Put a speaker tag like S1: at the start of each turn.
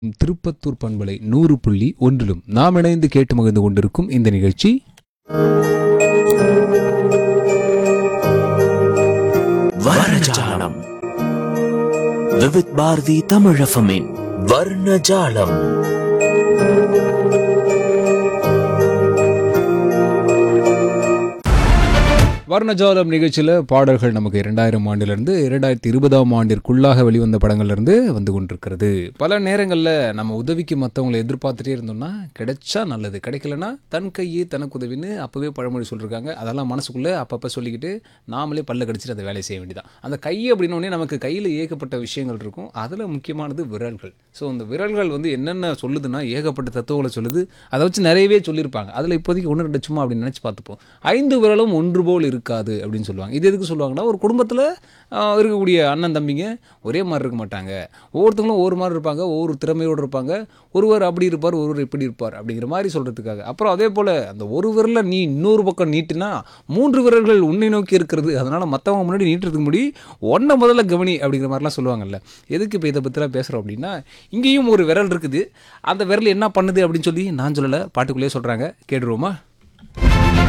S1: திருப்பத்தூர் பண்பலை நூறு புள்ளி ஒன்றிலும் நாம் இணைந்து கேட்டு மகிழ்ந்து கொண்டிருக்கும் இந்த நிகழ்ச்சி
S2: வர்ணஜாலம் விவித் பாரதி தமிழஃபமின் வர்ணஜாலம்
S1: வர்ணஜாலம் நிகழ்ச்சியில் பாடல்கள் நமக்கு இரண்டாயிரம் ஆண்டிலிருந்து இரண்டாயிரத்தி இருபதாம் ஆண்டிற்குள்ளாக வெளிவந்த படங்கள்லேருந்து வந்து கொண்டிருக்கிறது பல நேரங்களில் நம்ம உதவிக்கு மற்றவங்களை எதிர்பார்த்துட்டே இருந்தோம்னா கிடைச்சா நல்லது கிடைக்கலனா தன் கையே தனக்கு உதவின்னு அப்போவே பழமொழி சொல்லியிருக்காங்க அதெல்லாம் மனசுக்குள்ளே அப்பப்போ சொல்லிக்கிட்டு நாமளே பல்ல கடிச்சிட்டு அந்த வேலையை செய்ய வேண்டியதான் அந்த கை அப்படின்னோடனே நமக்கு கையில் ஏகப்பட்ட விஷயங்கள் இருக்கும் அதில் முக்கியமானது விரல்கள் ஸோ அந்த விரல்கள் வந்து என்னென்ன சொல்லுதுன்னா ஏகப்பட்ட தத்துவங்களை சொல்லுது அதை வச்சு நிறையவே சொல்லியிருப்பாங்க அதில் இப்போதைக்கு ஒன்று ரெண்டு சும்மா அப்படின்னு நினச்சி பார்த்துப்போம் ஐந்து விரலும் ஒன்று போல் இருக்காது அப்படின்னு சொல்லுவாங்க இது எதுக்கு சொல்லுவாங்கன்னா ஒரு குடும்பத்தில் இருக்கக்கூடிய அண்ணன் தம்பிங்க ஒரே மாதிரி இருக்க மாட்டாங்க ஒவ்வொருத்தங்களும் ஒவ்வொரு மாதிரி இருப்பாங்க ஒவ்வொரு திறமையோடு இருப்பாங்க ஒருவர் அப்படி இருப்பார் ஒருவர் இப்படி இருப்பார் அப்படிங்கிற மாதிரி சொல்கிறதுக்காக அப்புறம் அதே போல் அந்த ஒரு விரலை நீ இன்னொரு பக்கம் நீட்டினா மூன்று விரல்கள் உன்னை நோக்கி இருக்கிறது அதனால் மற்றவங்க முன்னாடி நீட்டுறதுக்கு முடி ஒன்றை முதல்ல கவனி அப்படிங்கிற மாதிரிலாம் சொல்லுவாங்கல்ல எதுக்கு இப்போ இதை பற்றிலாம் பேசுகிறோம் அப்படின்னா இங்கேயும் ஒரு விரல் இருக்குது அந்த விரல் என்ன பண்ணுது அப்படின்னு சொல்லி நான் சொல்லலை பாட்டுக்குள்ளேயே சொல்கிறாங்க கேட்டுருவோமா